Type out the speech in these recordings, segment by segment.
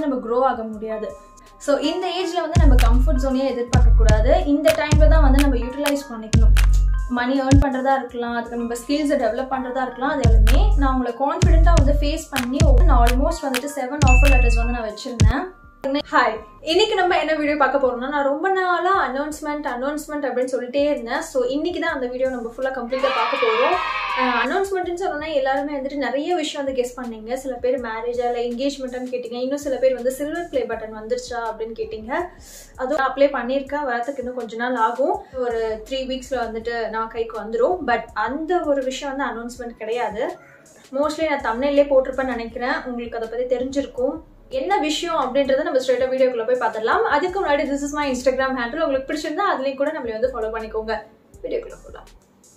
நம்ம க்ரோ ஆக முடியாது ஸோ இந்த ஏஜ்ல வந்து நம்ம கம்ஃபர்ட் ஜோனையே எதிர்பார்க்க கூடாது இந்த டைம்ல தான் வந்து நம்ம யூட்டிலைஸ் பண்ணிக்கணும் மணி ஏர்ன் பண்ணுறதா இருக்கலாம் அதுக்கு நம்ம ஸ்கில்ஸை டெவலப் பண்ணுறதா இருக்கலாம் அது எல்லாமே நான் உங்களை கான்ஃபிடென்ட்டாக வந்து ஃபேஸ் பண்ணி நான் ஆல்மோஸ்ட் வந்துட்டு செவன் ஆஃபர் லெட்டர்ஸ் வந்து நான் வச்சிருந்தேன் ஹாய் இன்னைக்கு நம்ம என்ன வீடியோ பார்க்க போறோம்னா நான் ரொம்ப நாளா அனௌன்ஸ்மெண்ட் அனௌன்ஸ்மெண்ட் அப்படின்னு சொல்லிட்டே இருந்தேன் ஸோ இன்னைக்கு தான் அந்த வீடியோ நம்ம ஃபுல்லாக கம்ப்ளீட்டாக பார்க்க போறோம் அனௌன்ஸ்மெண்ட்னு சொன்னா எல்லாருமே வந்துட்டு நிறைய விஷயம் வந்து கெஸ் பண்ணீங்க சில பேர் மேரேஜா இல்லை என்கேஜ்மெண்ட்னு கேட்டீங்க இன்னும் சில பேர் வந்து சில்வர் ப்ளே பட்டன் வந்துருச்சா அப்படின்னு கேட்டீங்க அதுவும் அப்ளை பண்ணியிருக்கேன் வரத்துக்கு இன்னும் கொஞ்ச நாள் ஆகும் ஒரு த்ரீ வீக்ஸில் வந்துட்டு நான் கைக்கு வந்துடும் பட் அந்த ஒரு விஷயம் வந்து அனௌன்ஸ்மெண்ட் கிடையாது மோஸ்ட்லி நான் தமிழ்லேயே போட்டிருப்பேன்னு நினைக்கிறேன் உங்களுக்கு அதை பற்றி தெரிஞ்சிருக்கும் என்ன விஷயம் அப்படின்றத நம்ம ஸ்ட்ரெயிட்டா வீடியோக்குள்ள போய் பார்த்துடலாம் அதுக்கு முன்னாடி this is my Instagram handle உங்களுக்கு பிடிச்சிருந்தா அதுலயும் கூட நம்மளை வந்து ஃபாலோ பண்ணிக்கோங்க வீடியோக்குள்ள போகலாம்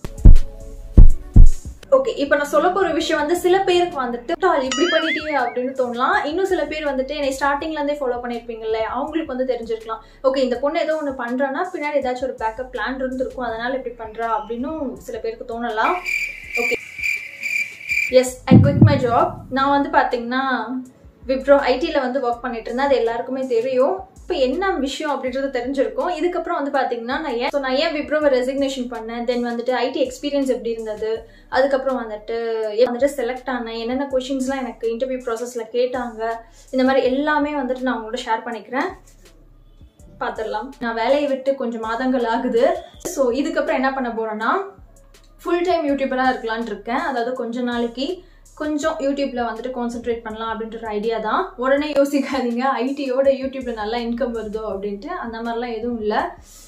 ஓகே இப்போ நான் சொல்ல போற விஷயம் வந்து சில பேருக்கு வந்துட்டு "டால், இப்படி பண்ணிட்டீங்க அப்படின்னு தோணலாம் இன்னும் சில பேர் வந்துட்டு என்னை ஸ்டார்டிங்ல இருந்தே ஃபாலோ பண்ணிருப்பீங்கல்ல அவங்களுக்கு வந்து தெரிஞ்சிருக்கலாம் ஓகே இந்த பொண்ணு ஏதோ ஒன்று பண்றான்னா பின்னாடி ஏதாச்சும் ஒரு பேக்கப் பிளான் இருந்திருக்கும் அதனால இப்படி பண்றா அப்படின்னும் சில பேருக்கு தோணலாம் okay yes I quit my job நான் வந்து பாத்தீங்கன்னா விப்ரோ ஐடியில் வந்து ஒர்க் பண்ணிட்டு இருந்தேன் அது எல்லாருக்குமே தெரியும் இப்போ என்ன விஷயம் அப்படின்றது தெரிஞ்சிருக்கும் இதுக்கப்புறம் வந்து பார்த்தீங்கன்னா நான் ஏன் ஸோ நான் ஏன் விப்ரோவை ரெசிக்னேஷன் பண்ணேன் தென் வந்துட்டு ஐடி எக்ஸ்பீரியன்ஸ் எப்படி இருந்தது அதுக்கப்புறம் வந்துட்டு ஏன் வந்துட்டு செலக்ட் ஆனேன் என்னென்ன கொஷின்ஸ்லாம் எனக்கு இன்டர்வியூ ப்ராசஸில் கேட்டாங்க இந்த மாதிரி எல்லாமே வந்துட்டு நான் உங்களோட ஷேர் பண்ணிக்கிறேன் பார்த்துடலாம் நான் வேலையை விட்டு கொஞ்சம் மாதங்கள் ஆகுது ஸோ இதுக்கப்புறம் என்ன பண்ண போறேன்னா ஃபுல் டைம் யூடியூபராக இருக்கலாம்னு இருக்கேன் அதாவது கொஞ்ச நாளைக்கு கொஞ்சம் யூடியூப்ல வந்துட்டு கான்சென்ட்ரேட் பண்ணலாம் அப்படின்ற ஒரு ஐடியா தான் உடனே யோசிக்காதீங்க ஐடியோட யூடியூப்ல நல்லா இன்கம் வருதோ அப்படின்ட்டு அந்த மாதிரிலாம் எதுவும் இல்லை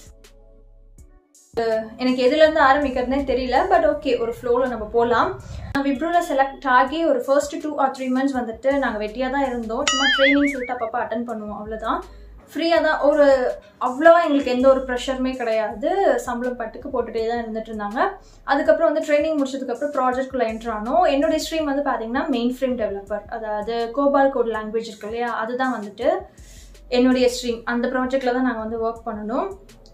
எனக்கு எதுல இருந்து ஆரம்பிக்கிறதுனே தெரியல பட் ஓகே ஒரு ஃப்ளோல நம்ம போகலாம் நான் விப்ரோல செலக்ட் ஆகி ஒரு first two or three months வந்துட்டு நாங்கள் வெட்டியாக தான் இருந்தோம் சும்மா ட்ரைனிங் சொல்லிட்டு அப்பப்போ அட்டன் பண்ணுவோம் அவ்வளோதான் ஃப்ரீயாக தான் ஒரு அவ்வளோவா எங்களுக்கு எந்த ஒரு ப்ரெஷருமே கிடையாது சம்பளம் பட்டுக்கு போட்டுகிட்டே தான் இருந்துட்டு இருந்தாங்க அதுக்கப்புறம் வந்து ட்ரைனிங் முடிச்சதுக்கப்புறம் ப்ராஜெக்ட்குள்ளே என்ட்ரு ஆனோம் என்னுடைய ஸ்ட்ரீம் வந்து பார்த்தீங்கன்னா மெயின் ஃப்ரேம் டெவலப்பர் அதாவது கோபால் கோட் லாங்குவேஜ் இருக்கு இல்லையா அதுதான் வந்துட்டு என்னுடைய ஸ்ட்ரீம் அந்த ப்ராஜெக்டில் தான் நாங்கள் வந்து ஒர்க் பண்ணணும்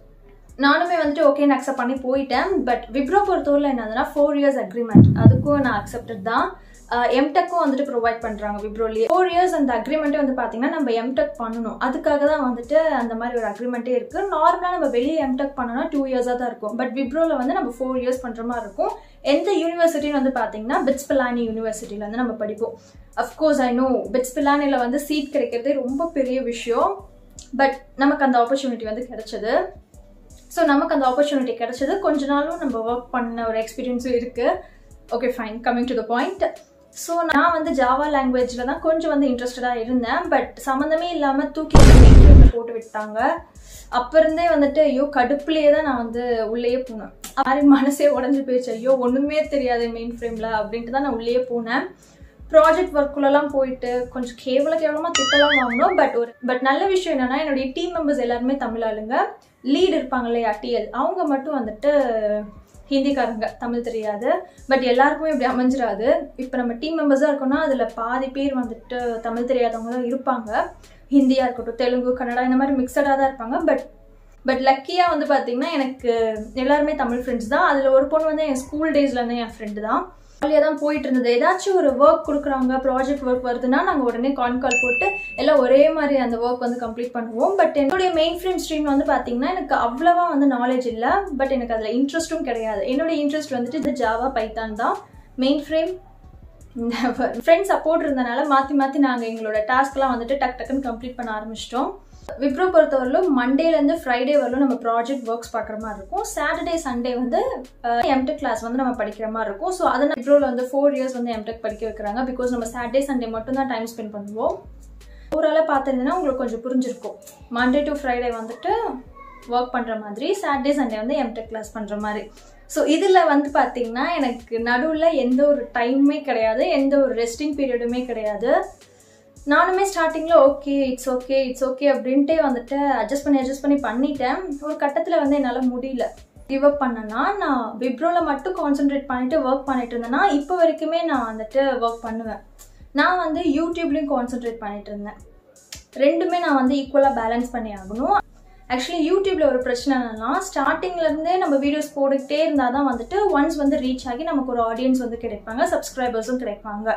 நானுமே வந்துட்டு ஓகேன்னு அக்செப்ட் பண்ணி போயிட்டேன் பட் விப்ரோ பொறுத்தவரையில் என்னதுன்னா ஃபோர் இயர்ஸ் அக்ரிமெண்ட் அதுக்கும் நான் அக்செப்டட் தான் எம்டெக்கும் வந்துட்டு ப்ரொவைட் பண்ணுறாங்க விப்ரோலேயே ஃபோர் இயர்ஸ் அந்த அக்ரிமெண்ட்டே வந்து பார்த்தீங்கன்னா நம்ம எம்டெக் பண்ணணும் அதுக்காக தான் வந்துட்டு அந்த மாதிரி ஒரு அக்ரிமெண்ட்டே இருக்குது நார்மலாக நம்ம வெளியே எம்டெக் பண்ணோம்னா டூ இயர்ஸாக தான் இருக்கும் பட் விப்ரோவில் வந்து நம்ம ஃபோர் இயர்ஸ் பண்ணுற மாதிரி இருக்கும் எந்த யூனிவர்சிட்டின்னு வந்து பார்த்தீங்கன்னா பிட்ஸ் பிலானி யூனிவர்சிட்டியில் வந்து நம்ம படிப்போம் அஃப்கோர்ஸ் ஐ நோ பிட்ஸ் பிலானியில் வந்து சீட் கிடைக்கிறதே ரொம்ப பெரிய விஷயம் பட் நமக்கு அந்த ஆப்பர்ச்சுனிட்டி வந்து கிடைச்சது ஸோ நமக்கு அந்த ஆப்பர்ச்சுனிட்டி கிடைச்சது கொஞ்ச நாளும் நம்ம ஒர்க் பண்ண ஒரு எக்ஸ்பீரியன்ஸும் இருக்குது okay fine coming to the point so நான் வந்து ஜாவா லாங்குவேஜில் தான் கொஞ்சம் வந்து இன்ட்ரெஸ்டடாக இருந்தேன் பட் சம்மந்தமே இல்லாமல் தூக்கி மெயின் போட்டு விட்டாங்க அப்போ இருந்தே வந்துட்டு ஐயோ கடுப்புலேயே தான் நான் வந்து உள்ளேயே போனேன் மாதிரி மனசே உடஞ்சி போயிடுச்சு ஐயோ ஒன்றுமே தெரியாது மெயின் ஃப்ரேமில் அப்படின்ட்டு தான் நான் உள்ளேயே போனேன் ப்ராஜெக்ட் ஒர்க்குள்ளலாம் போயிட்டு கொஞ்சம் கேவல கேவலமாக திட்டலாம் வாங்கினோம் பட் ஒரு பட் நல்ல விஷயம் என்னன்னா என்னுடைய டீம் மெம்பர்ஸ் எல்லாருமே தமிழ் ஆளுங்க லீட் இருப்பாங்க இல்லையா டிஎல் அவங்க மட்டும் வந்துட்டு ஹிந்திக்காரங்க தமிழ் தெரியாது பட் எல்லாருக்குமே இப்படி அமைஞ்சிடாது இப்போ நம்ம டீம் மெம்பர்ஸாக இருக்கோம்னா அதில் பாதி பேர் வந்துட்டு தமிழ் தெரியாதவங்க தான் இருப்பாங்க ஹிந்தியாக இருக்கட்டும் தெலுங்கு கன்னடா இந்த மாதிரி மிக்சடாக தான் இருப்பாங்க பட் பட் லக்கியாக வந்து பார்த்தீங்கன்னா எனக்கு எல்லாருமே தமிழ் ஃப்ரெண்ட்ஸ் தான் அதில் ஒரு பொண்ணு வந்து என் ஸ்கூல் டேஸ்லேருந்து என் ஃப்ரெண்டு தான் ஜாலியாக தான் போயிட்டு இருந்தது ஏதாச்சும் ஒரு ஒர்க் கொடுக்குறாங்க ப்ராஜெக்ட் ஒர்க் வருதுன்னா நாங்கள் உடனே கான் கால் போட்டு எல்லாம் ஒரே மாதிரி அந்த ஒர்க் வந்து கம்ப்ளீட் பண்ணுவோம் பட் என்னுடைய மெயின் ஃப்ரேம் ஸ்ட்ரீம் வந்து பார்த்தீங்கன்னா எனக்கு அவ்வளவா வந்து நாலேஜ் இல்லை பட் எனக்கு அதில் இன்ட்ரெஸ்ட்டும் கிடையாது என்னுடைய இன்ட்ரெஸ்ட் வந்துட்டு இது ஜாவா பைத்தான் தான் மெயின் ஃப்ரேம் ஃப்ரெண்ட்ஸ் சப்போர்ட் இருந்தனால மாற்றி மாற்றி நாங்கள் எங்களோட டாஸ்க்லாம் வந்துட்டு டக் டக்குன்னு கம்ப்ளீட் பண்ண ஆரம்பிச்சிட்டோம் விப்ரோ பொறுத்தவரையிலும் மண்டேலேருந்து ஃப்ரைடே வரலும் நம்ம ப்ராஜெக்ட் ஒர்க்ஸ் பார்க்குற மாதிரி இருக்கும் சாட்டர்டே சண்டே வந்து எம்டெக் கிளாஸ் வந்து நம்ம படிக்கிற மாதிரி இருக்கும் ஸோ அதை விப்ரோவில் வந்து ஃபோர் இயர்ஸ் வந்து எம்டெக் படிக்க வைக்கிறாங்க பிகாஸ் நம்ம சாட்டர்டே சண்டே மட்டும் தான் டைம் ஸ்பெண்ட் பண்ணுவோம் ஓவராலாக பார்த்துருந்தீங்கன்னா உங்களுக்கு கொஞ்சம் புரிஞ்சிருக்கும் மண்டே டு ஃப்ரைடே வந்துட்டு ஒர்க் பண்ணுற மாதிரி சாட்டர்டே சண்டே வந்து எம்டெக் கிளாஸ் பண்ணுற மாதிரி ஸோ இதில் வந்து பார்த்தீங்கன்னா எனக்கு நடுவில் எந்த ஒரு டைமுமே கிடையாது எந்த ஒரு ரெஸ்டிங் பீரியடுமே கிடையாது நானுமே ஸ்டார்டிங்கில் okay it's okay it's okay அப்படின்ட்டே வந்துட்டு அட்ஜஸ்ட் பண்ணி அட்ஜஸ்ட் பண்ணி பண்ணிட்டேன் ஒரு கட்டத்தில் வந்து என்னால் முடியல கிவ் அப் பண்ணனா நான் விப்ரோவில் மட்டும் கான்சென்ட்ரேட் பண்ணிட்டு ஒர்க் பண்ணிட்டு இருந்தேன்னா இப்போ வரைக்குமே நான் வந்துட்டு ஒர்க் பண்ணுவேன் நான் வந்து யூடியூப்லேயும் கான்சென்ட்ரேட் பண்ணிட்டு இருந்தேன் ரெண்டுமே நான் வந்து ஈக்குவலாக பேலன்ஸ் பண்ணி ஆகணும் ஆக்சுவலி யூடியூப்ல ஒரு பிரச்சனை என்னன்னா ஸ்டார்டிங்ல இருந்தே நம்ம வீடியோஸ் போட்டுக்கிட்டே இருந்தால் தான் வந்துட்டு ஒன்ஸ் வந்து ரீச் ஆகி நமக்கு ஒரு ஆடியன்ஸ் வந்து கிடைப்பாங்க சப்ஸ்கிரைபர்ஸும் கிடைப்பாங்க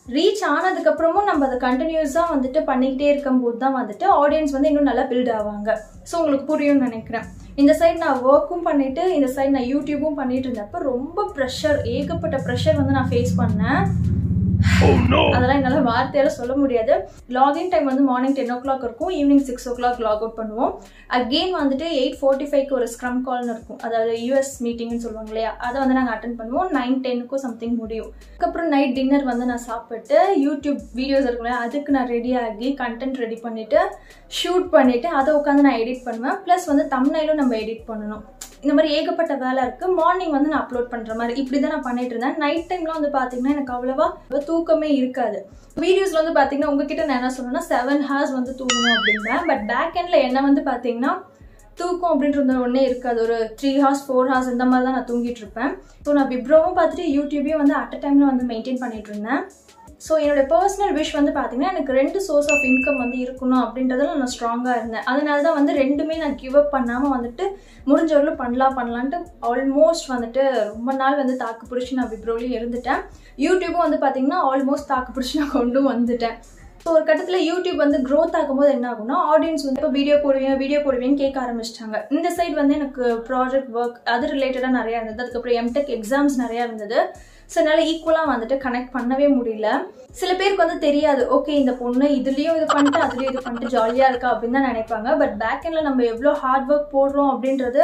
ரீச் ஆனதுக்கப்புறமும் நம்ம அதை கண்டினியூஸாக வந்துட்டு பண்ணிக்கிட்டே இருக்கும்போது தான் வந்துட்டு ஆடியன்ஸ் வந்து இன்னும் நல்லா பில்ட் ஆவாங்க ஸோ உங்களுக்கு புரியும்னு நினைக்கிறேன் இந்த சைடு நான் ஒர்க்கும் பண்ணிட்டு இந்த சைடு நான் யூடியூபும் பண்ணிட்டு இருந்தப்ப ரொம்ப ப்ரெஷர் ஏகப்பட்ட ப்ரெஷர் வந்து நான் ஃபேஸ் பண்ணேன் அதெல்லாம் என்னால் வார்த்தையால சொல்ல முடியாது லாகின் டைம் வந்து மார்னிங் டென் ஓ கிளாக் இருக்கும் evening six o'clock log out பண்ணுவோம் அகெயின் வந்துட்டு எயிட் ஃபோர்ட்டி ஃபைவ்க்கு ஒரு ஸ்க்ரம் கால்னு இருக்கும் அதாவது யூஎஸ் மீட்டிங்னு சொல்லுவாங்க இல்லையா அதை வந்து நாங்கள் அட்டன் பண்ணுவோம் நைன் டென்னுக்கும் சம்திங் முடியும் அதுக்கப்புறம் நைட் டின்னர் வந்து நான் சாப்பிட்டு யூடியூப் வீடியோஸ் இருக்குல்ல அதுக்கு நான் ரெடி ஆகி கண்டென்ட் ரெடி பண்ணிவிட்டு ஷூட் பண்ணிவிட்டு அதை உட்காந்து நான் எடிட் பண்ணுவேன் ப்ளஸ் வந்து தம்னைலும் நம்ம எடிட் பண்ணணும் இந்த மாதிரி ஏகப்பட்ட வேலை இருக்கு மார்னிங் வந்து நான் அப்லோட் பண்ற மாதிரி இப்படி தான் நான் பண்ணிட்டு இருந்தேன் நைட் டைம்ல வந்து பாத்தீங்கன்னா எனக்கு அவ்வளவா தூக்கமே இருக்காது வீடியோஸ்ல வந்து பாத்தீங்கன்னா உங்ககிட்ட நான் என்ன சொன்னேன்னா செவன் ஹார்ஸ் வந்து தூங்கணும் அப்படின்பேன் பட் பேக் எண்ட்ல என்ன வந்து பாத்தீங்கன்னா தூக்கம் அப்படின்றது ஒன்றே இருக்காது ஒரு த்ரீ ஹார்ஸ் ஃபோர் ஹார்ஸ் இந்த மாதிரி தான் நான் தூங்கிட்டு இருப்பேன் ஸோ நான் விப்ரோவும் பார்த்துட்டு யூடியூபையும் வந்து அட் அ டைம்ல வந்து மெயின்டைன் பண்ணிட்டு இருந்தேன் ஸோ என்னோட பர்சனல் விஷ் வந்து பார்த்தீங்கன்னா எனக்கு ரெண்டு சோர்ஸ் ஆஃப் இன்கம் வந்து இருக்கணும் அப்படின்றதுல நான் ஸ்ட்ராங்காக இருந்தேன் அதனால தான் வந்து ரெண்டுமே நான் கிவ் அப் பண்ணாமல் வந்துட்டு முடிஞ்சவர்களும் பண்ணலாம் பண்ணலான்ட்டு ஆல்மோஸ்ட் வந்துட்டு ரொம்ப நாள் வந்து தாக்கு பிடிச்சி நான் விப்ரோலையும் இருந்துட்டேன் யூடியூப்பும் வந்து பார்த்தீங்கன்னா ஆல்மோஸ்ட் தாக்கு பிடிச்சி நான் கொண்டு வந்துட்டேன் ஸோ ஒரு கட்டத்தில் யூடியூப் வந்து க்ரோத் ஆகும்போது என்ன ஆகும்னா ஆடியன்ஸ் வந்து இப்போ வீடியோ போடுவீங்க வீடியோ போடுவீங்கன்னு கேட்க ஆரம்பிச்சிட்டாங்க இந்த சைடு வந்து எனக்கு ப்ராஜெக்ட் ஒர்க் அது ரிலேட்டடாக நிறையா இருந்தது அதுக்கப்புறம் எம்டெக் எக்ஸாம்ஸ் நிறையா இருந்தது ஸோ என்னால் ஈக்குவலாக வந்துட்டு கனெக்ட் பண்ணவே முடியல சில பேருக்கு வந்து தெரியாது ஓகே இந்த பொண்ணு இதுலேயும் இது பண்ணிட்டு அதுலேயும் இது பண்ணிட்டு ஜாலியாக இருக்கா அப்படின்னு தான் நினைப்பாங்க பட் பேக் எண்டில் நம்ம எவ்வளோ ஹார்ட் ஒர்க் போடுறோம் அப்படின்றது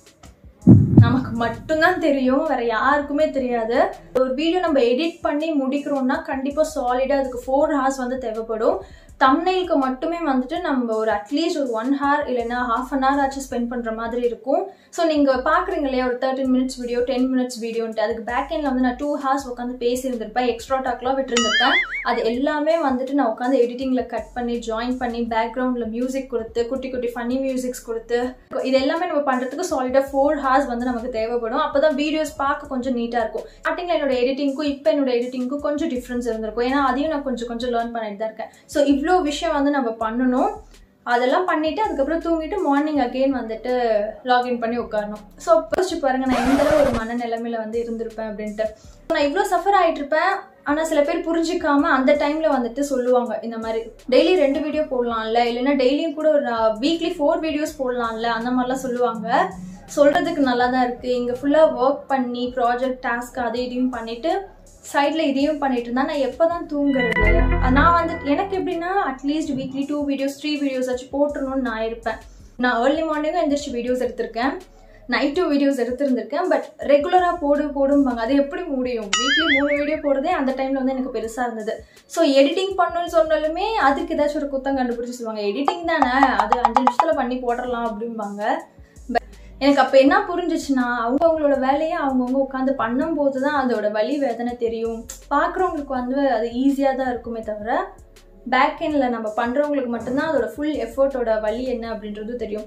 நமக்கு மட்டும்தான் தெரியும் வேற யாருக்குமே தெரியாது ஒரு வீடியோ நம்ம எடிட் பண்ணி முடிக்கிறோம்னா கண்டிப்பாக சாலிடாக அதுக்கு ஃபோர் ஹார்ஸ் வந்து தேவைப்படும் தம்னைலுக்கு மட்டுமே வந்துட்டு நம்ம ஒரு அட்லீஸ்ட் ஒரு ஒன் ஹவர் இல்லைன்னா ஹாஃப் அன் ஹவர் ஆச்சு ஸ்பெண்ட் பண்ணுற மாதிரி இருக்கும் ஸோ நீங்கள் பார்க்குறீங்க இல்லையா ஒரு thirteen minutes video ten minutes வீடியோன்ட்டு அதுக்கு பேக் எண்டில் வந்து நான் டூ ஹார்ஸ் உட்காந்து பேசியிருந்திருப்பேன் எக்ஸ்ட்ரா டாக்லாம் விட்டுருந்துருப்பேன் அது எல்லாமே வந்துட்டு நான் உட்காந்து எடிட்டிங்கில் கட் பண்ணி ஜாயின் பண்ணி பேக்ரவுண்டில் மியூசிக் கொடுத்து குட்டி குட்டி ஃபன்னி மியூசிக்ஸ் கொடுத்து இது எல்லாமே நம்ம பண்ணுறதுக்கு சாலிடாக ஃபோர் ஹார்ஸ் வந்து நமக்கு தேவைப்படும் அப்போ தான் வீடியோஸ் பார்க்க கொஞ்சம் நீட்டாக இருக்கும் ஸ்டார்டிங்கில் என்னோட எடிட்டிங்க்கும் இப்போ என்னோட எடிட்டிங்க்கும் கொஞ்சம் டிஃப்ரென்ஸ் இருந்திருக்கும் ஏன்னா அதையும் நான் கொஞ்சம் கொஞ்சம் லேர்ன் பண்ணிட்டு தான் இருக்கேன் ஸோ இவ்வளோ விஷயம் வந்து நம்ம பண்ணணும் அதெல்லாம் பண்ணிட்டு அதுக்கப்புறம் தூங்கிட்டு மார்னிங் அகெயின் வந்துட்டு லாகின் பண்ணி உட்காரணும் ஸோ யோசிச்சு பாருங்க நான் எந்த அளவு ஒரு மன நிலைமையில வந்து இருந்திருப்பேன் அப்படின்ட்டு நான் இவ்வளோ சஃபர் ஆயிட்டு இருப்பேன் ஆனால் சில பேர் புரிஞ்சிக்காம அந்த டைம்ல வந்துட்டு சொல்லுவாங்க இந்த மாதிரி டெய்லி ரெண்டு வீடியோ போடலாம்ல இல்லைன்னா டெய்லியும் கூட ஒரு வீக்லி ஃபோர் வீடியோஸ் போடலாம்ல அந்த மாதிரிலாம் சொல்லுவாங்க சொல்றதுக்கு நல்லா தான் இருக்கு இங்க ஃபுல்லா ஒர்க் பண்ணி ப்ராஜெக்ட் டாஸ்க் அதை இதையும் பண்ணிட்டு சைடில் இதையும் பண்ணிட்டு இருந்தா நான் எப்போ தான் தூங்குறது நான் வந்து எனக்கு எப்படின்னா at least weekly two videos three videos வச்சு போட்டுருணும்னு நான் இருப்பேன் நான் ஏர்லி மார்னிங்கும் எந்திரிச்சு வீடியோஸ் எடுத்திருக்கேன் நைட்டு வீடியோஸ் எடுத்திருந்திருக்கேன் பட் ரெகுலராக போடு போடும்பாங்க அது எப்படி முடியும் வீக்லி மூணு வீடியோ போடுறதே அந்த டைமில் வந்து எனக்கு பெருசாக இருந்தது ஸோ எடிட்டிங் பண்ணணும்னு சொன்னாலுமே அதுக்கு ஏதாச்சும் ஒரு குத்தம் கண்டுபிடிச்சி சொல்லுவாங்க எடிட்டிங் தானே அது அஞ்சு நிமிஷத்தில் பண்ணி போட்டுடலாம் அப்படிம்பாங்க எனக்கு அப்போ என்ன புரிஞ்சிச்சுன்னா அவங்க அவங்களோட வேலையை அவங்கவுங்க உட்காந்து பண்ணும்போது தான் அதோட வலி வேதனை தெரியும் பார்க்குறவங்களுக்கு வந்து அது ஈஸியாக தான் இருக்குமே தவிர பேக் எண்டில் நம்ம பண்ணுறவங்களுக்கு மட்டும்தான் அதோட ஃபுல் எஃபர்ட்டோட வலி என்ன அப்படின்றது தெரியும்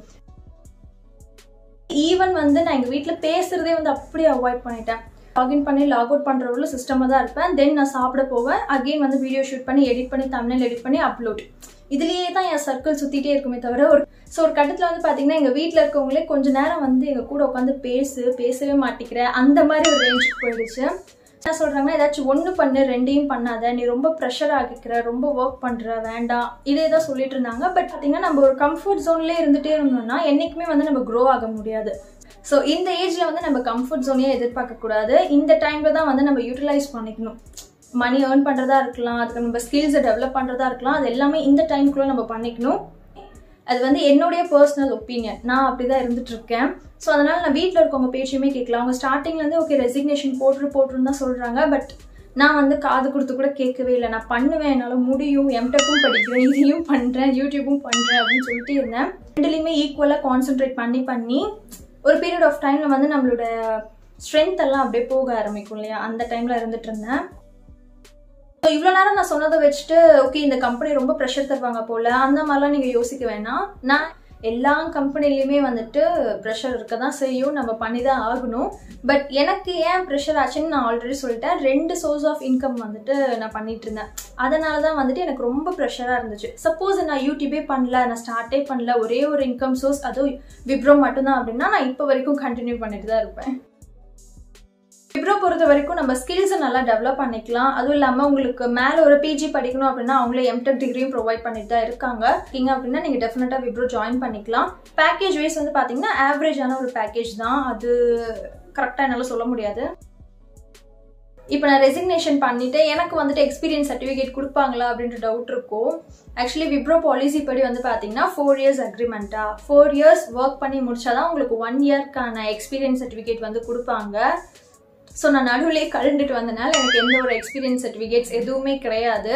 ஈவன் வந்து நான் எங்கள் வீட்டில் பேசுகிறதே வந்து அப்படியே அவாய்ட் பண்ணிட்டேன் லாகின் பண்ணி லாக் அவுட் பண்ணுறவங்களும் சிஸ்டமாக தான் இருப்பேன் தென் நான் சாப்பிட போவேன் அகெயின் வந்து வீடியோ ஷூட் பண்ணி எடிட் பண்ணி தமிழில் எடிட் பண்ணி அப்லோட் இதுலேயே தான் என் சர்க்கிள் சுற்றிட்டே இருக்குமே தவிர ஒரு ஸோ ஒரு கட்டத்தில் வந்து பார்த்தீங்கன்னா எங்கள் வீட்டில் இருக்கவங்களே கொஞ்ச நேரம் வந்து எங்கள் கூட உட்காந்து பேசு பேசவே மாட்டேங்கிற அந்த மாதிரி ஒரு ரேஞ்சுக்கு போயிடுச்சு என்ன சொல்கிறாங்கன்னா ஏதாச்சும் ஒன்று பண்ணு ரெண்டையும் பண்ணாத நீ ரொம்ப ப்ரெஷர் ஆகிக்கிற ரொம்ப ஒர்க் பண்ணுற வேண்டாம் இதே தான் சொல்லிட்டு இருந்தாங்க பட் பார்த்தீங்கன்னா நம்ம ஒரு கம்ஃபர்ட் ஜோன்லேயே இருந்துகிட்டே இருந்தோம்னா என்றைக்குமே வந்து நம்ம க்ரோ ஆக முடியாது ஸோ இந்த ஏஜில் வந்து நம்ம கம்ஃபர்ட் ஜோனையே எதிர்பார்க்கக்கூடாது இந்த டைமில் தான் வந்து நம்ம யூட்டிலைஸ் பண்ணிக்கணும் மணி ஏர்ன் பண்ணுறதா இருக்கலாம் அதுக்கு நம்ம ஸ்கில்ஸை டெவலப் பண்ணுறதா இருக்கலாம் அது எல்லாமே இந்த டைமுக்குள்ளே நம்ம பண்ணிக்கணும் அது வந்து என்னுடைய பர்சனல் ஒப்பீனியன் நான் அப்படி தான் இருந்துட்டு இருக்கேன் ஸோ அதனால் நான் வீட்டில் இருக்கவங்க பேச்சையுமே கேட்கல அவங்க ஸ்டார்டிங்லேருந்து ஓகே ரெசிக்னேஷன் போட்டு போட்டுருன்னு தான் சொல்கிறாங்க பட் நான் வந்து காது கொடுத்து கூட கேட்கவே இல்லை நான் பண்ணுவேன் என்னால் முடியும் எம்டெக்கும் படிக்கிறேன் இதையும் பண்ணுறேன் யூடியூப்பும் பண்ணுறேன் அப்படின்னு சொல்லிட்டு இருந்தேன் ரெண்டுலேயுமே ஈக்குவலாக கான்சென்ட்ரேட் பண்ணி பண்ணி ஒரு பீரியட் ஆஃப் டைமில் வந்து நம்மளோட ஸ்ட்ரென்த் எல்லாம் அப்படியே போக ஆரம்பிக்கும் இல்லையா அந்த டைமில் இருந்துட்டு இருந்தேன் ஸோ இவ்வளோ நேரம் நான் சொன்னதை வச்சுட்டு ஓகே இந்த கம்பெனி ரொம்ப ப்ரெஷர் தருவாங்க போல் அந்த மாதிரிலாம் நீங்கள் யோசிக்க வேணாம் நான் எல்லா கம்பெனிலையுமே வந்துட்டு ப்ரெஷர் இருக்க தான் செய்யும் நம்ம பண்ணி தான் ஆகணும் பட் எனக்கு ஏன் ப்ரெஷர் ஆச்சுன்னு நான் ஆல்ரெடி சொல்லிட்டேன் ரெண்டு சோர்ஸ் ஆஃப் இன்கம் வந்துட்டு நான் பண்ணிட்டு இருந்தேன் அதனால தான் வந்துட்டு எனக்கு ரொம்ப ப்ரெஷராக இருந்துச்சு சப்போஸ் நான் யூடியூபே பண்ணல நான் ஸ்டார்ட்டே பண்ணல ஒரே ஒரு இன்கம் சோர்ஸ் அதுவும் விப்ரோ மட்டும்தான் அப்படின்னா நான் இப்போ வரைக்கும் கண்டினியூ பண்ணிட்டு தான் இருப்பேன் விப்ரோ பொறுத்த வரைக்கும் நம்ம ஸ்கில்ஸை நல்லா டெவலப் பண்ணிக்கலாம் அதுவும் இல்லாமல் உங்களுக்கு மேலே ஒரு பிஜி படிக்கணும் அப்படின்னா அவங்களே எம்டெக் டிகிரியும் ப்ரொவைட் பண்ணிட்டு தான் இருக்காங்க இருக்கீங்க அப்படின்னா நீங்கள் டெஃபினட்டாக விப்ரோ ஜாயின் பண்ணிக்கலாம் பேக்கேஜ் வைஸ் வந்து பார்த்தீங்கன்னா ஆவரேஜான ஒரு பேக்கேஜ் தான் அது கரெக்டாக என்னால் சொல்ல முடியாது இப்போ நான் ரெசிக்னேஷன் பண்ணிட்டு எனக்கு வந்துட்டு எக்ஸ்பீரியன்ஸ் சர்டிஃபிகேட் கொடுப்பாங்களா அப்படின்ற டவுட் இருக்கும் ஆக்சுவலி விப்ரோ பாலிசி படி வந்து பார்த்தீங்கன்னா ஃபோர் இயர்ஸ் அக்ரிமெண்ட்டா ஃபோர் இயர்ஸ் ஒர்க் பண்ணி முடிச்சாதான் உங்களுக்கு ஒன் இயர்க்கான எக்ஸ்பீரியன்ஸ் சர்டிஃபிகேட் வந்து கொடுப்பாங்க ஸோ நான் நடுவிலே கலந்துட்டு வந்தனால எனக்கு எந்த ஒரு எக்ஸ்பீரியன்ஸ் சர்டிஃபிகேட்ஸ் எதுவுமே கிடையாது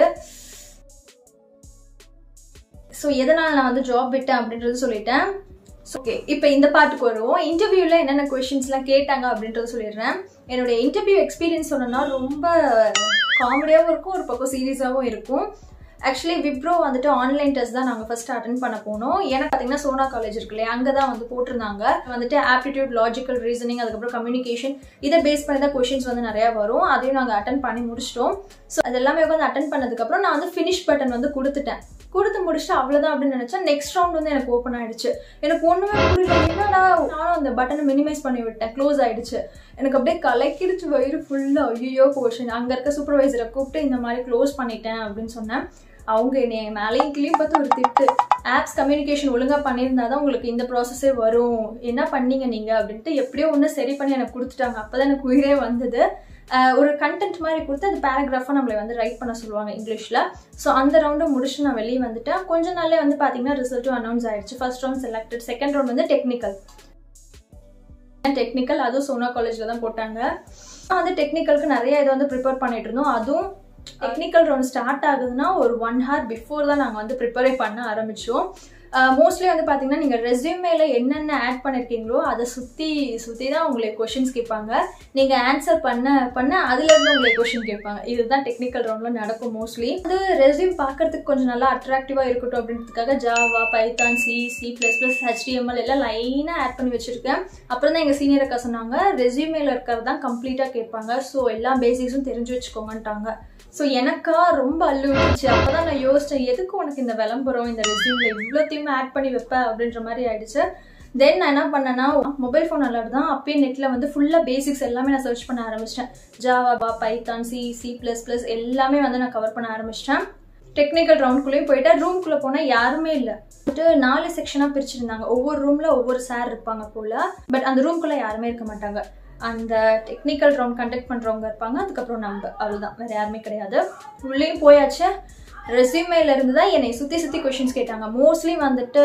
ஸோ எதனால் நான் வந்து ஜாப் விட்டேன் அப்படின்றது சொல்லிட்டேன் ஓகே இப்போ இந்த பாட்டுக்கு வருவோம் இன்டர்வியூவில் என்னென்ன கொஷின்ஸ்லாம் கேட்டாங்க அப்படின்றத சொல்லிடுறேன் என்னுடைய இன்டர்வியூ எக்ஸ்பீரியன்ஸ் சொன்னோன்னா ரொம்ப காமெடியாகவும் இருக்கும் ஒரு பக்கம் சீரியஸாகவும் இருக்கும் ஆக்சுவலி விப்ரோ வந்துட்டு ஆன்லைன் டெஸ்ட் தான் நாங்கள் ஃபர்ஸ்ட் அட்டன் பண்ண போனோம் எனக்கு பார்த்தீங்கன்னா சோனா காலேஜ் இருக்கு இல்லையா அங்கே தான் வந்து போட்டிருந்தாங்க வந்துட்டு ஆப்டிடியூட் லாஜிக்கல் ரீசனிங் அதுக்கப்புறம் கம்யூனிகேஷன் இதை பேஸ் பண்ணி தான் கொஷின்ஸ் வந்து நிறையா வரும் அதையும் நாங்கள் அட்டன் பண்ணி முடிச்சிட்டோம் ஸோ அது எல்லாமே வந்து அட்டன் பண்ணதுக்கப்புறம் நான் வந்து ஃபினிஷ் பட்டன் வந்து கொடுத்துட்டேன் கொடுத்து முடிச்சுட்டு அவ்வளோதான் அப்படின்னு நினச்சா நெக்ஸ்ட் ரவுண்ட் வந்து எனக்கு ஓப்பன் ஆயிடுச்சு எனக்கு ஒன்றுமே புரியல என்னடா நானும் அந்த பட்டனை மினிமைஸ் பண்ணி விட்டேன் க்ளோஸ் ஆயிடுச்சு எனக்கு அப்படியே கலக்கிடுச்சு வயிறு ஃபுல்லாக ஐயோ கொஷின் அங்கே இருக்க சூப்பர்வைசரை கூப்பிட்டு இந்த மாதிரி க்ளோஸ் பண்ணிட்டேன் அப்படின்னு சொன்னேன் அவங்க என்னை மேலேயும் கிளியும் பார்த்து ஒரு திட்டு ஆப்ஸ் கம்யூனிகேஷன் ஒழுங்காக பண்ணியிருந்தா தான் உங்களுக்கு இந்த ப்ராசஸே வரும் என்ன பண்ணீங்க நீங்கள் அப்படின்ட்டு எப்படியோ ஒன்று சரி பண்ணி எனக்கு கொடுத்துட்டாங்க அப்போ தான் எனக்கு உயிரே வந்தது ஒரு கண்டென்ட் மாதிரி கொடுத்து அது பேராகிராஃபாக நம்மளை வந்து ரைட் பண்ண சொல்லுவாங்க இங்கிலீஷில் ஸோ அந்த ரவுண்டை முடிச்சு நான் வெளியே வந்துட்டேன் கொஞ்ச நாள்லேயே வந்து பார்த்தீங்கன்னா ரிசல்ட்டும் அனௌன்ஸ் ஆயிடுச்சு first round selected second round வந்து டெக்னிக்கல் டெக்னிக்கல் அதுவும் சோனா காலேஜில் தான் போட்டாங்க வந்து டெக்னிக்கலுக்கு நிறைய இதை வந்து ப்ரிப்பேர் பண்ணிட்டு இருந்தோம் அதுவும் டெக்னிக்கல் ரவுண்ட் ஸ்டார்ட் ஆகுதுன்னா ஒரு ஒன் ஹவர் பிஃபோர் தான் நாங்கள் வந்து ப்ரிப்பேரே பண்ண ஆரம்பித்தோம் மோஸ்ட்லி வந்து பார்த்தீங்கன்னா நீங்கள் ரெஸ்யூமேல என்னென்ன ஆட் பண்ணியிருக்கீங்களோ அதை சுற்றி சுற்றி தான் உங்களுக்கு கொஷின்ஸ் கேட்பாங்க நீங்கள் ஆன்சர் பண்ண பண்ண அதுலேருந்து உங்களுக்கு கொஷின் கேட்பாங்க இதுதான் டெக்னிக்கல் ரவுண்டில் நடக்கும் மோஸ்ட்லி அது ரெஸ்யூம் பார்க்கறதுக்கு கொஞ்சம் நல்லா அட்ராக்டிவாக இருக்கட்டும் அப்படின்றதுக்காக Java Python C C plus plus HTML எல்லாம் லைனாக ஆட் பண்ணி வச்சுருக்கேன் அப்புறம் தான் எங்கள் சீனியர் அக்கா சொன்னாங்க ரெஸ்யூமேல இருக்கிறது தான் கம்ப்ளீட்டாக கேட்பாங்க ஸோ எல்லா பேசிக்ஸும் தெரிஞ்சு வச்சுக்கோங்கன்ட்டாங்க ஸோ எனக்கா ரொம்ப அள்ளு விட்டுச்சு அப்போதான் நான் யோசிச்சேன் எதுக்கு உனக்கு இந்த விளம்பரம் இந்த ரெசியூமில் இவ்வளோத்தையுமே ஆட் பண்ணி வைப்பேன் அப்படின்ற மாதிரி ஆயிடுச்சு தென் நான் என்ன பண்ணேன்னா மொபைல் ஃபோன் அலர்ட் தான் அப்பயே நெட்டில் வந்து ஃபுல்லாக பேசிக்ஸ் எல்லாமே நான் சர்ச் பண்ண ஆரம்பிச்சிட்டேன் Java Python C C plus plus எல்லாமே வந்து நான் கவர் பண்ண ஆரம்பிச்சிட்டேன் டெக்னிக்கல் ரவுண்ட்குள்ளேயும் போயிட்டேன் ரூம்குள்ளே போனால் யாருமே இல்லை வந்துட்டு நாலு செக்ஷனாக பிரிச்சிருந்தாங்க ஒவ்வொரு ரூமில் ஒவ்வொரு சார் இருப்பாங்க போல் பட் அந்த ரூம்குள்ளே யாருமே இருக்க மாட்டாங்க அந்த டெக்னிக்கல் ரவுண்ட் கண்டக்ட் பண்ணுறவங்க இருப்பாங்க அதுக்கப்புறம் நம்ம அவ்வளோதான் வேறு யாருமே கிடையாது உள்ளேயும் போயாச்சு ரெஸ்யூமேல இருந்து தான் என்னை சுற்றி சுற்றி கொஷின்ஸ் கேட்டாங்க மோஸ்ட்லி வந்துட்டு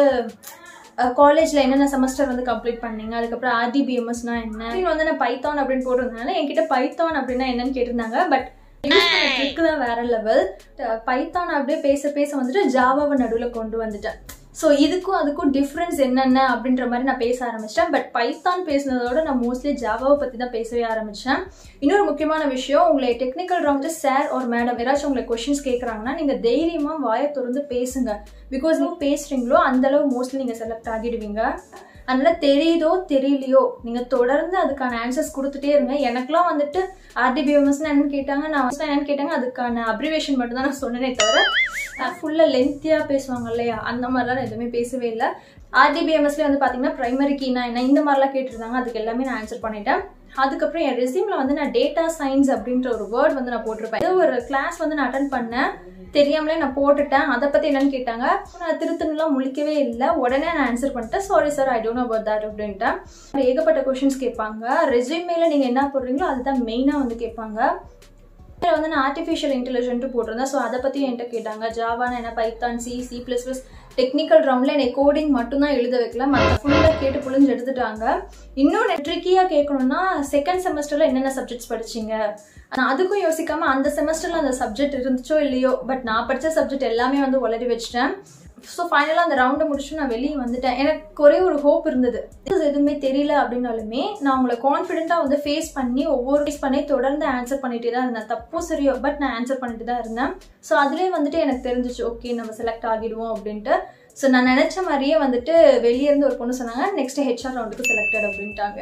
காலேஜில் என்னென்ன செமஸ்டர் வந்து கம்ப்ளீட் பண்ணீங்க அதுக்கப்புறம் ஆர்டிபிஎம்எஸ்னா என்ன வந்து நான் பைத்தான் அப்படின்னு போட்டிருந்தனால என்கிட்ட பைத்தான் அப்படின்னா என்னன்னு கேட்டிருந்தாங்க பட் யூஸ் பண்ண ட்ரிக் தான் வேற லெவல் பைத்தான் அப்படியே பேச பேச வந்துட்டு ஜாவாவை நடுவில் கொண்டு வந்துட்டேன் ஸோ இதுக்கும் அதுக்கும் டிஃப்ரென்ஸ் என்னென்ன அப்படின்ற மாதிரி நான் பேச ஆரம்பிச்சிட்டேன் பட் பைத்தான் பேசினதோட நான் மோஸ்ட்லி ஜாவாவை பற்றி தான் பேசவே ஆரம்பித்தேன் இன்னொரு முக்கியமான விஷயம் உங்களை டெக்னிக்கல் ரவுண்டு சார் ஒரு மேடம் யாராச்சும் உங்களை கொஷின்ஸ் கேட்குறாங்கன்னா நீங்கள் தைரியமாக வாயை திறந்து பேசுங்க பிகாஸ் நீங்கள் பேசுகிறீங்களோ அந்தளவு மோஸ்ட்லி நீங்கள் செலக்ட் ஆகிடுவீங்க அதனால தெரியுதோ தெரியலையோ நீங்கள் தொடர்ந்து அதுக்கான ஆன்சர்ஸ் கொடுத்துட்டே இருங்க எனக்குலாம் வந்துட்டு ஆர்டிபிஎம்எஸ்னா என்னன்னு கேட்டாங்க நான் என்னன்னு கேட்டாங்க அதுக்கான அப்ரிவேஷன் மட்டும் தான் நான் சொன்னேனே தவிர ஃபுல்லாக லென்த்தியாக பேசுவாங்க இல்லையா அந்த மாதிரிலாம் நான் எதுவுமே பேசவே இல்லை ஆர்டிபிஎம்எஸ்ல வந்து பார்த்தீங்கன்னா ப்ரைமரி கீனா என்ன இந்த மாதிரிலாம் கேட்டிருந்தாங்க அதுக்கு எல்லாமே நான் ஆன்சர் பண்ணிட்டேன் அதுக்கப்புறம் என் ரெசியூமில் வந்து நான் டேட்டா சயின்ஸ் அப்படின்ற ஒரு வேர்ட் வந்து நான் போட்டிருப்பேன் ஏதோ ஒரு கிளாஸ் வந்து நான் அட்டன் பண்ணேன் தெரியாமலே நான் போட்டுட்டேன் அதை பற்றி என்னன்னு கேட்டாங்க நான் திருத்தணுலாம் முழிக்கவே இல்லை உடனே நான் ஆன்சர் பண்ணிட்டேன் sorry sir I don't know about that அப்படின்ட்டு ஏகப்பட்ட கொஷின்ஸ் கேட்பாங்க ரெசியூமேல நீங்கள் என்ன போடுறீங்களோ அதுதான் மெயினாக வந்து கேட்பாங்க இதில் வந்து நான் ஆர்டிஃபிஷியல் இன்டெலிஜென்ட் போட்டிருந்தேன் ஸோ அதை பற்றி என்கிட்ட கேட்டாங்க ஜாவான என்ன Python C C plus plus technical ரவுண்டில் என்னை கோடிங் மட்டும்தான் எழுத வைக்கல மற்ற ஃபுல்லாக கேட்டு புழிஞ்சு எடுத்துட்டாங்க இன்னொன்று ட்ரிக்கியாக கேட்கணும்னா செகண்ட் செமஸ்டரில் என்னென்ன சப்ஜெக்ட்ஸ் படிச்சிங்க நான் அதுக்கும் யோசிக்காம அந்த செமஸ்டரில் அந்த சப்ஜெக்ட் இருந்துச்சோ இல்லையோ பட் நான் படித்த சப்ஜெக்ட் எல்லாமே வந்து உளறி வச்சிட்டேன் ஸோ ஃபைனலாக அந்த ரவுண்டை முடிச்சு நான் வெளியே வந்துட்டேன் எனக்கு ஒரே ஒரு ஹோப் இருந்தது எதுவுமே தெரியல அப்படின்னாலுமே நான் உங்களை கான்ஃபிடென்ட்டாக வந்து ஃபேஸ் பண்ணி ஒவ்வொரு ஃபேஸ் பண்ணி தொடர்ந்து ஆன்சர் பண்ணிட்டே தான் இருந்தேன் தப்போ சரியோ பட் நான் ஆன்சர் பண்ணிட்டு தான் இருந்தேன் ஸோ அதுலேயே வந்துட்டு எனக்கு தெரிஞ்சிச்சு ஓகே நம்ம செலக்ட் ஆகிடுவோம் அப்படின்ட்டு ஸோ நான் நினச்ச மாதிரியே வந்துட்டு வெளியே இருந்து ஒரு பொண்ணு சொன்னாங்க நெக்ஸ்ட் ஹெச்ஆர் ரவுண்டுக்கு செலக்டட் அப்படின்ட்டாங்க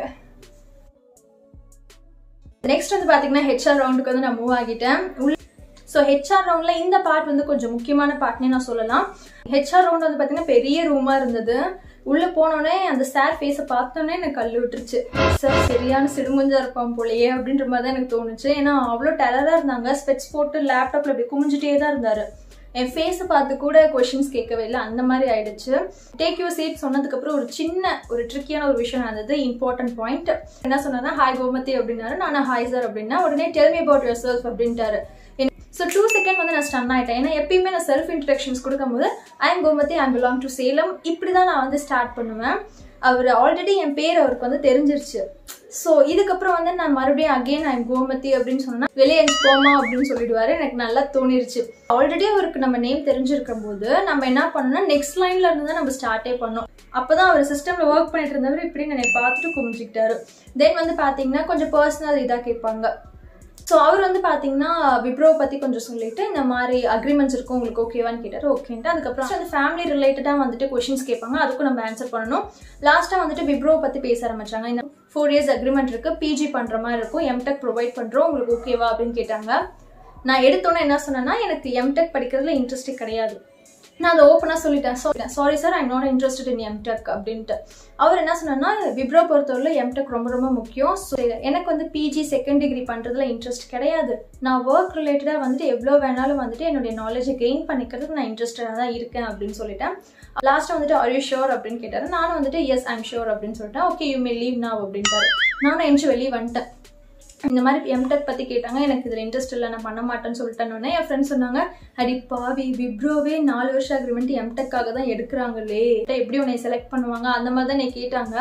நெக்ஸ்ட் வந்து பார்த்தீங்கன்னா ஹெச்ஆர் ரவுண்டுக்கு வந்து நான் மூவ் ஆகிட்டேன் ஸோ ஹெச்ஆர் ரவுண்டில் இந்த பார்ட் வந்து கொஞ்சம் முக்கியமான பார்ட்னே நான் சொல்லலாம் ஹெச்ஆர் ரவுண்ட் வந்து பார்த்தீங்கன்னா பெரிய ரூமாக இருந்தது உள்ள போனோடனே அந்த சார் ஃபேஸை பார்த்தோன்னே எனக்கு கல் விட்டுருச்சு சார் சரியான சிடுமுஞ்சா இருப்பான் போலயே அப்படின்ற மாதிரி தான் எனக்கு தோணுச்சு ஏன்னா அவ்வளோ டெரராக இருந்தாங்க ஸ்பெட்ஸ் போட்டு லேப்டாப்ல இப்படி குமிஞ்சிட்டே தான் இருந்தாரு என் ஃபேஸை பார்த்து கூட கொஷின்ஸ் கேட்கவே இல்லை அந்த மாதிரி ஆயிடுச்சு டேக் யூ சீட் சொன்னதுக்கப்புறம் ஒரு சின்ன ஒரு ட்ரிக்கியான ஒரு விஷயம் நடந்தது இம்பார்ட்டன்ட் பாயிண்ட் என்ன சொன்னா ஹாய் கோமதி அப்படின்னாரு நான் ஹாய் சார் அப்படின்னா உடனே tell me about yourself அப்படின்ட்டாரு ஸோ டூ செகண்ட் வந்து நான் ஸ்டன் ஆயிட்டேன் ஏன்னா எப்பயுமே நான் செல்ஃப் இன்ட்ரடக்ஷன்ஸ் கொடுக்கும்போது I am Gomathi I belong to Salem இப்படி தான் நான் வந்து ஸ்டார்ட் பண்ணுவேன் அவர் ஆல்ரெடி என் பேர் அவருக்கு வந்து தெரிஞ்சிருச்சு ஸோ இதுக்கப்புறம் வந்து நான் மறுபடியும் அகெயின் ஐ எம் கோமதி அப்படின்னு சொன்னா வெளியே போமா அப்படின்னு சொல்லிடுவாரு எனக்கு நல்லா தோணிருச்சு ஆல்ரெடி அவருக்கு நம்ம நேம் தெரிஞ்சிருக்கும் போது நம்ம என்ன பண்ணோம்னா நெக்ஸ்ட் லைன்ல இருந்து தான் நம்ம ஸ்டார்ட்டே பண்ணோம் அப்பதான் அவர் சிஸ்டம்ல ஒர்க் பண்ணிட்டு இருந்தவர் இப்படி என்னை பார்த்துட்டு குமிஞ்சிக்கிட்டாரு தென் வந்து பாத்தீங்கன்னா கொஞ்சம் பர்சனல் இதாக கேட்பாங்க ஸோ அவர் வந்து பார்த்தீங்கன்னா விப்ரோவை பற்றி கொஞ்சம் சொல்லிட்டு இந்த மாதிரி அக்ரிமெண்ட்ஸ் இருக்கும் உங்களுக்கு ஓகேவான்னு கேட்டார் ஓகேன்ட்டு அதுக்கப்புறம் வந்து ஃபேமிலி ரிலேட்டடாக வந்துட்டு கொஷின்ஸ் கேட்பாங்க அதுக்கும் நம்ம ஆன்சர் பண்ணணும் லாஸ்ட்டாக வந்துட்டு விப்ரோவை பற்றி பேச ஆரம்பிச்சாங்க இந்த ஃபோர் இயர்ஸ் அக்ரிமெண்ட் இருக்குது பிஜி பண்ணுற மாதிரி இருக்கும் எம்டெக் ப்ரொவைட் பண்ணுறோம் உங்களுக்கு ஓகேவா அப்படின்னு கேட்டாங்க நான் எடுத்தோன்னே என்ன சொன்னேன்னா எனக்கு எம்டெக் படிக்கிறதுல இன்ட்ரெஸ்டே கிடையாது நான் அதை ஓப்பனாக சொல்லிட்டேன் சொல்லிட்டேன் sorry sir I not interested in MTech அப்படின்ட்டு அவர் என்ன சொன்னார்னா விப்ரோ பொறுத்தவரை எம்டெக் ரொம்ப ரொம்ப முக்கியம் ஸோ எனக்கு வந்து பிஜி செகண்ட் டிகிரி பண்ணுறதுல இன்ட்ரெஸ்ட் கிடையாது நான் ஒர்க் ரிலேட்டடாக வந்துட்டு எவ்வளோ வேணாலும் வந்துட்டு என்னுடைய நாலேஜை கெயின் பண்ணிக்கிறதுக்கு நான் இன்ட்ரெஸ்டடாக தான் இருக்கேன் அப்படின்னு சொல்லிட்டேன் லாஸ்ட்டாக வந்துட்டு ஆர் யூ ஷோர் அப்படின்னு கேட்டார் நானும் வந்துட்டு எஸ் ஐம் ஷோர் அப்படின்னு சொல்லிட்டேன் okay you may leave now அப்படின்ட்டாரு நானும் எஞ்சி வெளியே வந்துட்டேன் இந்த மாதிரி எம்டெக் பற்றி கேட்டாங்க எனக்கு இதில் இன்ட்ரெஸ்ட் இல்லை நான் பண்ண மாட்டேன்னு சொல்லிட்டேன்னு என் ஃப்ரெண்ட்ஸ் சொன்னாங்க அடி பாவி விப்ரோவே நாலு வருஷம் அக்ரிமெண்ட் எம்டெக்காக தான் எடுக்கிறாங்களே எப்படி உன்னை செலக்ட் பண்ணுவாங்க அந்த மாதிரி தான் நீ கேட்டாங்க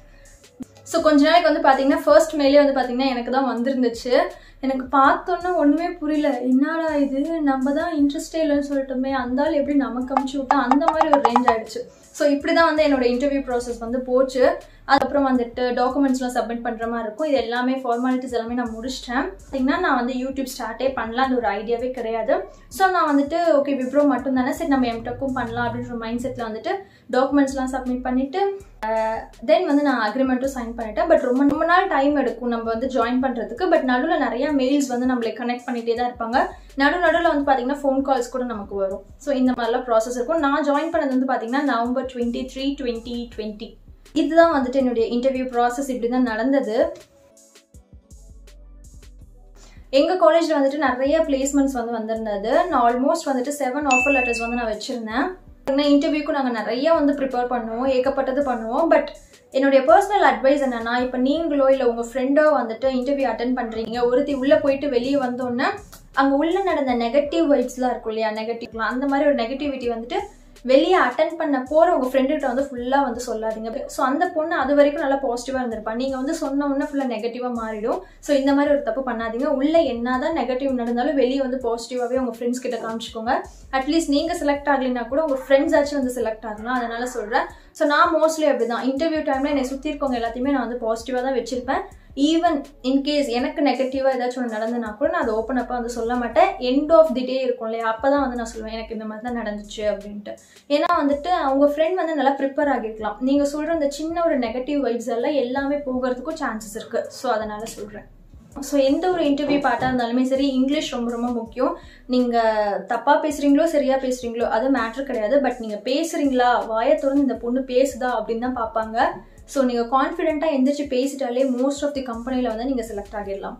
ஸோ கொஞ்ச நாளைக்கு வந்து பார்த்தீங்கன்னா ஃபர்ஸ்ட் மேலே வந்து பார்த்தீங்கன்னா எனக்கு தான் வந்திருந்துச்சு எனக்கு பார்த்தோன்னா ஒன்றுமே புரியல என்னடா இது நம்ம தான் இன்ட்ரெஸ்டே இல்லைன்னு சொல்லிட்டோமே அந்த ஆள் எப்படி நமக்கு அமுச்சு விட்டா அந்த மாதிரி ஒரு ரேஞ்ச் ஆயிடுச்சு ஸோ இப்படி தான் வந்து என்னோட இன்டர்வியூ ப்ராசஸ் வந்து போச்சு அதுக்கப்புறம் வந்துட்டு டாக்குமெண்ட்ஸ்லாம் சப்மிட் பண்ணுற மாதிரி இருக்கும் இது எல்லாமே ஃபார்மாலிட்டிஸ் எல்லாமே நான் முடிச்சிட்டேன் பார்த்தீங்கன்னா நான் வந்து யூடியூப் ஸ்டார்ட்டே பண்ணலாம் அந்த ஒரு ஐடியாவே கிடையாது ஸோ நான் வந்துட்டு ஓகே விப்ரோ மட்டும் தானே சரி நம்ம எம்டெக்கும் பண்ணலாம் அப்படின்ற மைண்ட் செட்டில் வந்துட்டு டாக்குமெண்ட்ஸ்லாம் சப்மிட் பண்ணிவிட்டு தென் வந்து நான் அக்ரிமெண்ட்டும் சைன் பண்ணிட்டேன் பட் ரொம்ப ரொம்ப நாள் டைம் எடுக்கும் நம்ம வந்து ஜாயின் பண்ணுறதுக்கு பட் நடுவில் நிறைய மெயில்ஸ் வந்து நம்மளை கனெக்ட் பண்ணிகிட்டே தான் இருப்பாங்க நடு நடுவில் வந்து பார்த்தீங்கன்னா ஃபோன் கால்ஸ் கூட நமக்கு வரும் ஸோ இந்த மாதிரிலாம் ப்ராசஸ் இருக்கும் நான் ஜாயின் பண்ணது வந்து பார்த்தீங்கன்னா November twenty three twenty twenty இதுதான் வந்துட்டு என்னுடைய இன்டர்வியூ ப்ராசஸ் இப்படி தான் நடந்தது எங்கள் காலேஜில் வந்துட்டு நிறைய பிளேஸ்மெண்ட்ஸ் வந்து வந்திருந்தது நான் ஆல்மோஸ்ட் வந்துட்டு செவன் ஆஃபர் லெட்டர்ஸ் வந்து நான் வச்சுருந்தேன் இன்டர்வியூக்கு நாங்கள் நிறைய வந்து ப்ரிப்பேர் பண்ணுவோம் ஏகப்பட்டது பண்ணுவோம் பட் என்னுடைய பர்சனல் அட்வைஸ் என்னன்னா இப்போ நீங்களோ இல்லை உங்கள் ஃப்ரெண்டோ வந்துட்டு இன்டர்வியூ அட்டன் பண்ணுறீங்க ஒருத்தி உள்ளே போயிட்டு வெளியே வந்தோன்னே அங்கே உள்ள நடந்த நெகட்டிவ் வைப்ஸ்லாம் இருக்கும் இல்லையா நெகட்டிவ்லாம் அந்த மாதிரி ஒரு நெகட்டிவிட்டி வந்துட்டு வெளியே அட்டன் பண்ண போகிற உங்கள் ஃப்ரெண்டுகிட்ட வந்து ஃபுல்லாக வந்து சொல்லாதீங்க ஸோ அந்த பொண்ணு அது வரைக்கும் நல்லா பாசிட்டிவாக இருந்திருப்பா நீங்கள் வந்து சொன்ன உடனே ஃபுல்லாக நெகட்டிவாக மாறிடும் ஸோ இந்த மாதிரி ஒரு தப்பு பண்ணாதீங்க உள்ளே என்ன தான் நெகட்டிவ் நடந்தாலும் வெளியே வந்து பாசிட்டிவாகவே உங்கள் ஃப்ரெண்ட்ஸ் கிட்ட காமிச்சிக்கோங்க அட்லீஸ்ட் நீங்கள் செலக்ட் ஆகலைன்னா கூட உங்கள் ஃப்ரெண்ட்ஸ் ஆச்சும் வந்து செலக்ட் ஆகலாம் அதனால சொல்கிறேன் ஸோ நான் மோஸ்ட்லி அப்படி தான் இன்டர்வியூ டைமில் என்னை சுற்றி இருக்கவங்க எல்லாத்தையுமே நான் வந்து பாசிட்டிவாக தான் வச்சிருப்பேன் ஈவன் இன்கேஸ் எனக்கு நெகட்டிவாக ஏதாச்சும் ஒன்று நடந்ததுனா கூட நான் அதை ஓப்பன் அப்பாக வந்து சொல்ல மாட்டேன் எண்ட் ஆஃப் தி டே இருக்கும் இல்லையா அப்போ தான் வந்து நான் சொல்லுவேன் எனக்கு இந்த மாதிரி தான் நடந்துச்சு அப்படின்ட்டு ஏன்னா வந்துட்டு அவங்க ஃப்ரெண்ட் வந்து நல்லா ப்ரிப்பேர் ஆகிருக்கலாம் நீங்கள் சொல்கிற அந்த சின்ன ஒரு நெகட்டிவ் வைப்ஸ் எல்லாம் எல்லாமே போகிறதுக்கும் சான்சஸ் இருக்குது ஸோ அதனால் சொல்கிறேன் ஸோ எந்த ஒரு இன்டர்வியூ பார்ட்டாக இருந்தாலுமே சரி இங்கிலீஷ் ரொம்ப ரொம்ப முக்கியம் நீங்கள் தப்பாக பேசுகிறீங்களோ சரியாக பேசுகிறீங்களோ அது மேட்ரு கிடையாது பட் நீங்கள் பேசுகிறீங்களா வாயை திறந்து இந்த பொண்ணு பேசுதா அப்படின்னு தான் பார்ப்பாங்க ஸோ நீங்கள் கான்ஃபிடென்ட்டாக எந்திரிச்சு பேசிட்டாலே மோஸ்ட் ஆஃப் தி கம்பெனியில் வந்து நீங்கள் செலக்ட் ஆகிடலாம்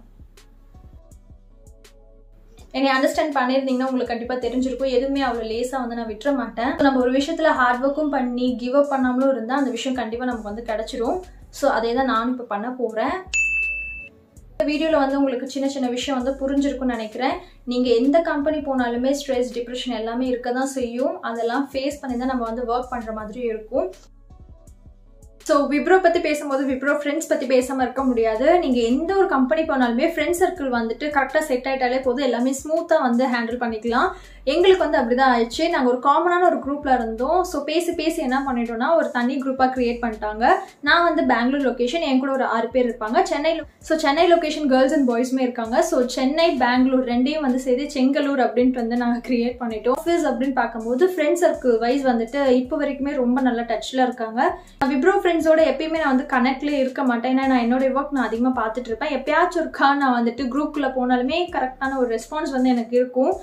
என்னை அண்டர்ஸ்டாண்ட் பண்ணியிருந்தீங்கன்னா உங்களுக்கு கண்டிப்பாக தெரிஞ்சிருக்கும் எதுவுமே அவ்வளோ லேஸாக வந்து நான் விட்டுற மாட்டேன் நம்ம ஒரு விஷயத்தில் ஹார்ட் ஒர்க்கும் பண்ணி கிவ் அப் பண்ணாமலும் இருந்தால் அந்த விஷயம் கண்டிப்பாக நமக்கு வந்து கிடச்சிரும் ஸோ அதே தான் நானும் இப்போ பண்ண போகிறேன் இந்த வீடியோவில் வந்து உங்களுக்கு சின்ன சின்ன விஷயம் வந்து புரிஞ்சிருக்கும்னு நினைக்கிறேன் நீங்கள் எந்த கம்பெனி போனாலுமே ஸ்ட்ரெஸ் டிப்ரெஷன் எல்லாமே இருக்க தான் செய்யும் அதெல்லாம் ஃபேஸ் பண்ணி தான் நம்ம வந்து ஒர்க் பண்ணுற மாதிரி இருக்கும் ஸோ விப்ரோ பற்றி பேசும்போது விப்ரோ ஃப்ரெண்ட்ஸ் பற்றி பேசாமல் இருக்க முடியாது நீங்கள் எந்த ஒரு கம்பெனி போனாலுமே ஃப்ரெண்ட்ஸ் சர்க்கிள் வந்துட்டு கரெக்டாக செட் ஆகிட்டாலே போதும் எல்லாமே ஸ்மூத்தாக வந்து ஹேண்டில் பண்ணிக்கலாம் எங்களுக்கு வந்து அப்படி தான் ஆயிடுச்சு நாங்கள் ஒரு காமனான ஒரு குரூப்பில் இருந்தோம் ஸோ பேசி பேசி என்ன பண்ணிட்டோம்னா ஒரு தனி குரூப்பாக க்ரியேட் பண்ணிட்டாங்க நான் வந்து பெங்களூர் லொக்கேஷன் என் கூட ஒரு ஆறு பேர் இருப்பாங்க Chennai so Chennai location girls and பாய்ஸுமே இருக்காங்க ஸோ சென்னை பெங்களூர் ரெண்டையும் வந்து சேர்த்து செங்கலூர் அப்படின்ட்டு வந்து நாங்கள் க்ரியேட் பண்ணிட்டோம் ஆஃபீஸ் அப்படின்னு பார்க்கும்போது ஃப்ரெண்ட்ஸ் சர்க்கிள் வைஸ் வந்துட்டு இப்போ வரைக்குமே ரொம்ப நல்ல டச்சில் இருக்காங்க விப்ரோ ஃப்ரெண்ட்ஸோட எப்பயுமே நான் வந்து கனெக்ட்லேயே இருக்க மாட்டேன் ஏன்னா நான் என்னோட ஒர்க் நான் அதிகமாக பார்த்துட்டு இருப்பேன் எப்பயாச்சும் இருக்கா நான் வந்துட்டு குரூப்புக்குள்ளே போனாலுமே கரெக்டான ஒரு ரெஸ்பான்ஸ் வந்து எனக்கு இருக்கும்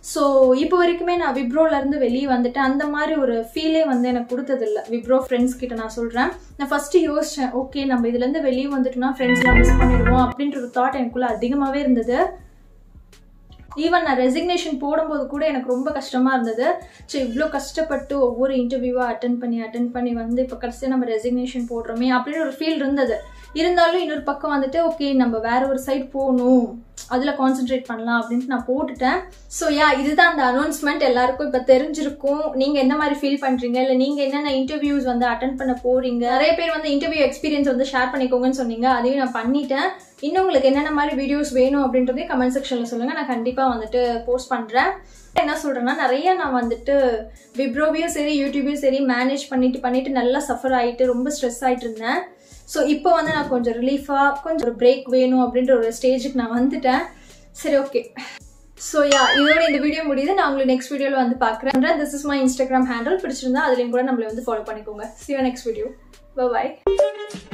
ஸோ இப்போ வரைக்குமே நான் விப்ரோலேருந்து வெளியே வந்துட்டேன் அந்த மாதிரி ஒரு ஃபீலே வந்து எனக்கு கொடுத்ததில்ல விப்ரோ ஃப்ரெண்ட்ஸ் கிட்ட நான் சொல்கிறேன் நான் ஃபஸ்ட்டு யோசித்தேன் ஓகே நம்ம இதுலேருந்து வெளியே வந்துட்டோம்னா ஃப்ரெண்ட்ஸ்லாம் மிஸ் பண்ணிடுவோம் அப்படின்ற ஒரு தாட் எனக்குள்ளே அதிகமாகவே இருந்தது ஈவன் நான் ரெசிக்னேஷன் போடும்போது கூட எனக்கு ரொம்ப கஷ்டமாக இருந்தது ஸோ இவ்வளோ கஷ்டப்பட்டு ஒவ்வொரு இன்டர்வியூவாக அட்டன் பண்ணி அட்டன் பண்ணி வந்து இப்போ கடைசியாக நம்ம ரெசிக்னேஷன் போடுறோமே அப்படின்னு ஒரு ஃபீல் இருந்தது இருந்தாலும் இன்னொரு பக்கம் வந்துட்டு ஓகே நம்ம வேற ஒரு சைட் போகணும் அதில் கான்சென்ட்ரேட் பண்ணலாம் அப்படின்ட்டு நான் போட்டுட்டேன் ஸோ யா இதுதான் அந்த அனௌன்ஸ்மெண்ட் எல்லாருக்கும் இப்போ தெரிஞ்சிருக்கும் நீங்கள் எந்த மாதிரி ஃபீல் பண்ணுறீங்க இல்லை நீங்கள் என்னென்ன இன்டர்வியூஸ் வந்து அட்டன் பண்ண போறீங்க நிறைய பேர் வந்து இன்டர்வியூ எக்ஸ்பீரியன்ஸ் வந்து ஷேர் பண்ணிக்கோங்கன்னு சொன்னீங்க அதையும் நான் பண்ணிட்டேன் இன்னும் உங்களுக்கு என்னென்ன மாதிரி வீடியோஸ் வேணும் அப்படின்றதையும் கமெண்ட் செக்ஷனில் சொல்லுங்கள் நான் கண்டிப்பாக வந்துட்டு போஸ்ட் பண்ணுறேன் என்ன சொல்கிறேன்னா நிறைய நான் வந்துட்டு விப்ரோவையும் சரி யூடியூபையும் சரி மேனேஜ் பண்ணிட்டு பண்ணிட்டு நல்லா சஃபர் ஆகிட்டு ரொம்ப ஸ்ட்ரெஸ் ஆகிட்டு இருந்தேன் ஸோ இப்போ வந்து நான் கொஞ்சம் ரிலீஃபாக கொஞ்சம் ஒரு பிரேக் வேணும் அப்படின்ற ஒரு ஸ்டேஜுக்கு நான் வந்துட்டேன் சரி ஓகே ஸோ யா இதோட இந்த வீடியோ முடியுது நான் உங்களுக்கு நெக்ஸ்ட் வீடியோவில் வந்து பார்க்குறேன் this is my Instagram handle பிடிச்சிருந்தா அதுலேயும் கூட நம்மளை வந்து ஃபாலோ பண்ணிக்கோங்க சி நெக்ஸ்ட் வீடியோ பாய்